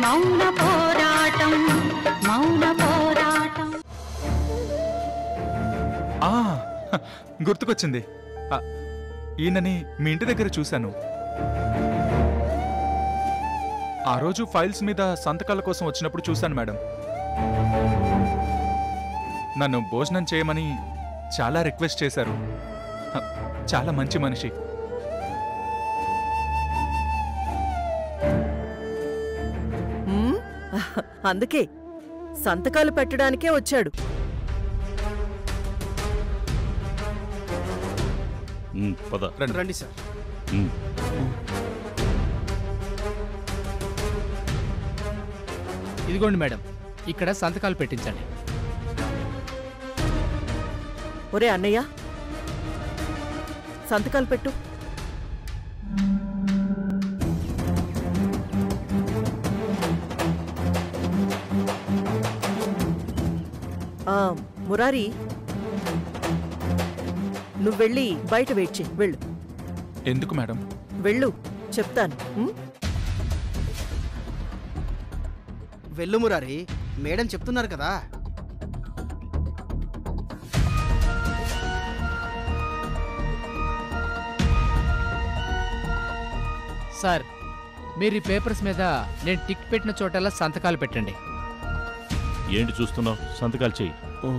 మౌన పోరాటం మౌన పోరాటం ఆ హ, గుర్తుకొచ్చింది ఆ, ఈయనని మీ ఇంటి దగ్గర చూశాను ఆ రోజు ఫైల్స్ మీద సంతకాల కోసం వచ్చినప్పుడు చూశాను మేడం నన్ను భోజనం చేయమని చాలా రిక్వెస్ట్ చేశారు హ, చాలా మంచి మనిషి ఉమ్, అందుకే సంతకాలు పెట్టడానికే వచ్చాడు ఉమ్, పద రండి. రండి సార్ ఉమ్. ఇదిగోండి మేడం ఇక్కడ సంతకాలు పెట్టించండి ఒరే అన్నయ్య సంతకాలు పెట్టు ఆ, మురారి నువ్వు వెళ్ళి బయట వెయిట్ చేయి వెళ్ళు ఎందుకు మేడం వెళ్ళు చెప్తాను ఉమ్? వెళ్ళు మురారి మేడం చెప్తున్నారు కదా సార్ మీరు ఈ పేపర్స్ మీద నేను టిక్ పెట్టిన చోటల్లా సంతకాలు పెట్టండి ఏంటి చూస్తున్నావు సంతకాలు చెయ్యి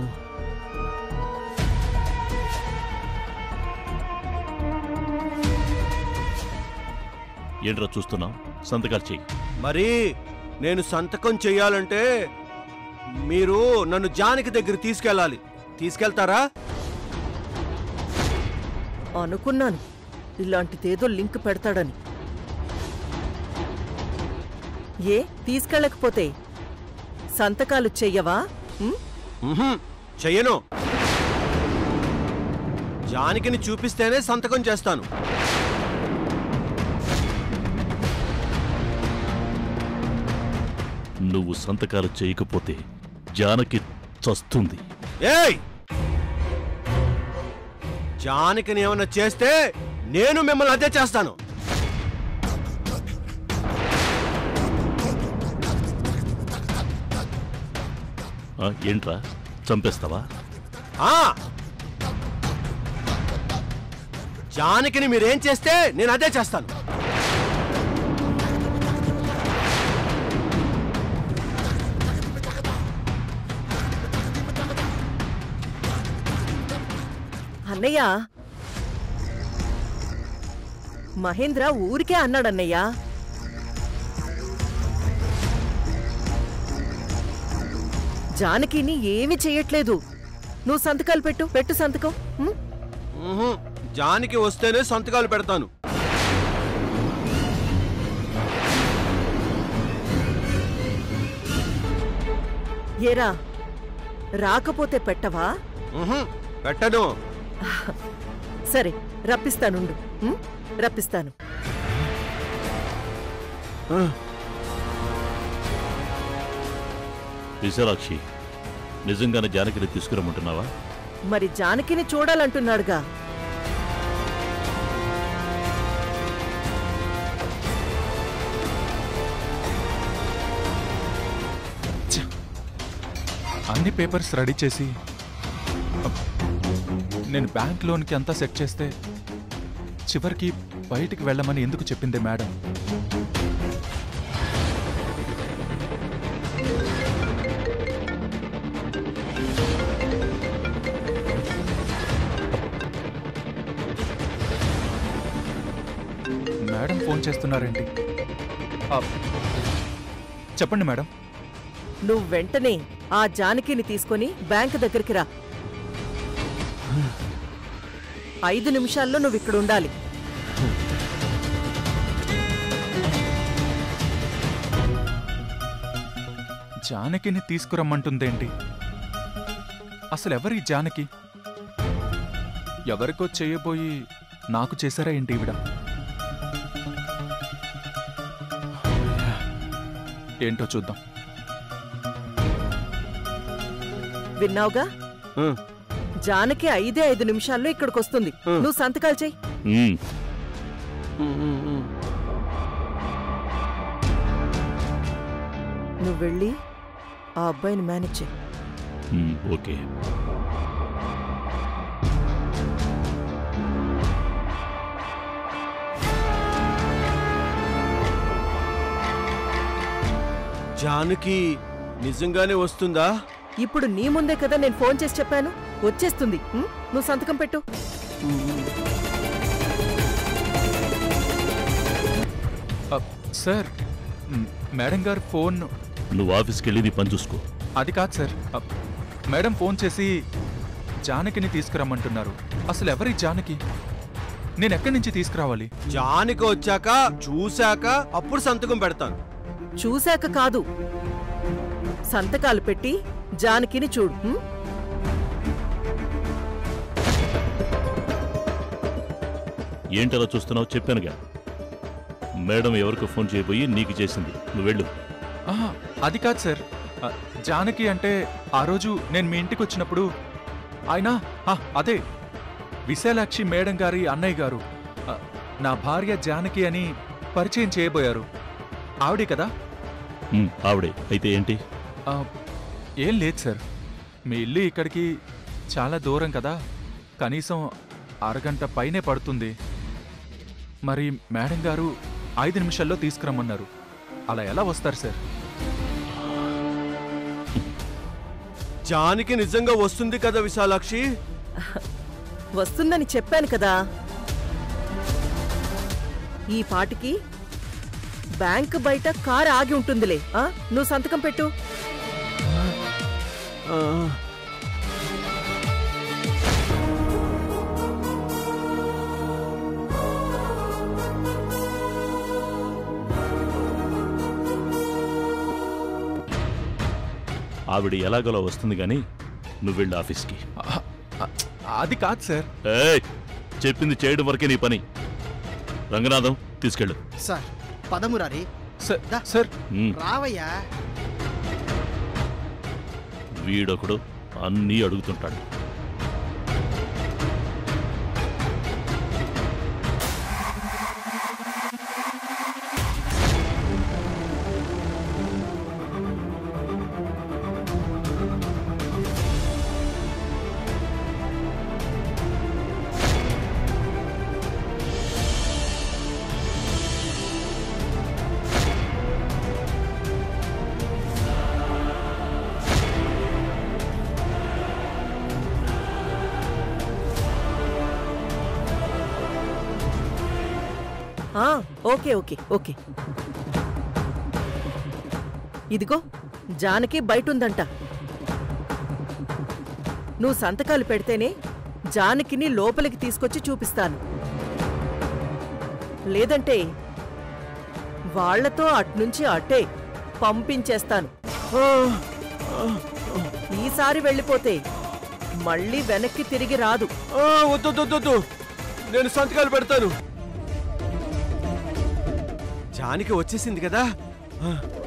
ఏంట్రా చూస్తున్నావు సంతకాలు చెయ్యి మరి నేను సంతకం చెయ్యాలంటే మీరు నన్ను జానకి దగ్గర తీసుకెళ్ళాలి తీసుకెళ్తారా అనుకున్నాను ఇలాంటిదేదో లింక్ పెడతాడని ఏ తీసుకెళ్ళకపోతే సంతకాలు చెయ్యవా ఉమ్? ఉహుం, చెయ్యను జానకిని చూపిస్తేనే సంతకం చేస్తాను నువ్వు సంతకాలు చేయకపోతే జానకి చస్తుంది ఏయ్ జానకిని ఏమన్నా చేస్తే నేను మిమ్మల్ని అదే చేస్తాను ఆ, ఏంట్రా చంపేస్తావా ఆ జానకిని మీరేం చేస్తే నేను అదే చేస్తాను అన్నయ్య మహేంద్ర ఊరికే అన్నాడన్నయ్య జానకిని ఏమీ చెయ్యట్లేదు నువ్వు సంతకాలు పెట్టు పెట్టు సంతకం ఉమ్? ఉహుం, జానకి వస్తేనే సంతకాలు పెడతాను ఏరా రాకపోతే పెట్టవా ఉహుం, పెట్టను సరే రప్పిస్తానుండు ఉమ్? రప్పిస్తాను విశాలాక్షి నిజంగానే జానకిని తీసుకురమ్మంటున్నావా మరి జానకిని చూడాలంటున్నాడుగా అన్ని పేపర్స్ రెడీ చేసి అప్, నేను బ్యాంక్ లోన్కి అంతా సెట్ చేస్తే చివరికి బయటికి వెళ్ళమని ఎందుకు చెప్పింది మేడం మేడం ఫోన్ చేస్తున్నారేంటి ఆ, చెప్పండి మేడం నువ్వు వెంటనే ఆ జానకిని తీసుకొని బ్యాంక్ దగ్గరికి రా ఐదు నిమిషాల్లో నువ్వు ఇక్కడ ఉండాలి జానకిని తీసుకురమ్మంటుందేంటి అసలు ఎవరి జానకి ఎవరికో చేయబోయి నాకు చేశారా ఏంటి ఈవిడ ఏంటో చూద్దాం విన్నావుగా ఉం. జానకి ఐదే ఐదు నిమిషాల్లో ఇక్కడికి వస్తుంది ఉం. నువ్వు సంతకాలు చెయ్యి ఉమ్, నువ్వు వెళ్ళి ఆ అబ్బాయిని మేనేజ్ చేయి ఉమ్, ఓకే జానకి నిజంగానే వస్తుందా ఇప్పుడు నీ ముందే కదా నేను ఫోన్ చేసి చెప్పాను వచ్చేస్తుంది ఉం? నువ్వు సంతకం పెట్టు ఆ, సార్ మ్, మేడం గారు ఫోన్ నువ్వు ఆఫీస్కి వెళ్ళి నీ పని చూసుకో అది కాదు సార్ ఆ, మేడం ఫోన్ చేసి జానకిని తీసుకురమ్మంటున్నారు అసలు ఎవరి జానకి నేను ఎక్కడి నుంచి తీసుకురావాలి జానకి వచ్చాక చూశాక అప్పుడు సంతకం పెడతాను చూశాక కాదు సంతకాలు పెట్టి జానకిని చూడు ఉం? ఏంటలా చూస్తున్నావు చెప్పానుగా మేడం ఎవరికో ఫోన్ చేయబోయి నీకు చేసింది నువ్వు వెళ్ళు ఆహా, అది కాదు సార్ ఆ, జానకి అంటే ఆ రోజు నేను మీ ఇంటికి వచ్చినప్పుడు ఆయన ఆ, అదే విశాలాక్షి మేడం గారి అన్నయ్య గారు ఆ, నా భార్య జానకి అని పరిచయం చేయబోయారు ఆవిడే కదా ఉమ్, ఆవిడే అయితే ఏంటి ఆ, ఏం లేదు సార్ మీ ఇల్లు ఇక్కడికి చాలా దూరం కదా కనీసం అరగంట పైనే పడుతుంది మరి మేడం గారు ఐదు నిమిషాల్లో తీసుకురమ్మన్నారు అలా ఎలా వస్తారు సార్ జానకి నిజంగా వస్తుంది కదా విశాలాక్షి వస్తుందని చెప్పాను కదా ఈ పాటికి బ్యాంక్ బయట కారు ఆగి ఉంటుందిలే ఆ? నువ్వు సంతకం పెట్టు ఆ, ఆవిడ ఎలాగోలా వస్తుంది కానీ నువ్వు వెళ్ళు ఆఫీస్కి ఆ, ఆ, అది కాదు సార్ ఏయ్ చెప్పింది చేయడం వరకే నీ పని రంగనాథం తీసుకెళ్ళు సార్ పదమురారి సార్ దా. సార్ ఉమ్, రావయ్యా వీడొకడు అన్నీ అడుగుతుంటాడు ఆ, ఓకే ఓకే ఓకే ఇదిగో జానకి బయట ఉందంట నువ్వు సంతకాలు పెడితేనే జానకిని లోపలికి తీసుకొచ్చి చూపిస్తాను లేదంటే వాళ్లతో అట్నుంచి అట్టే పంపించేస్తాను ఈసారి వెళ్ళిపోతే మళ్ళీ వెనక్కి తిరిగి రాదు ఆ, వద్దు వద్దు, వద్దు, వద్దు నేను సంతకాలు పెడతాను జానకి వచ్చేసింది కదా ఆ,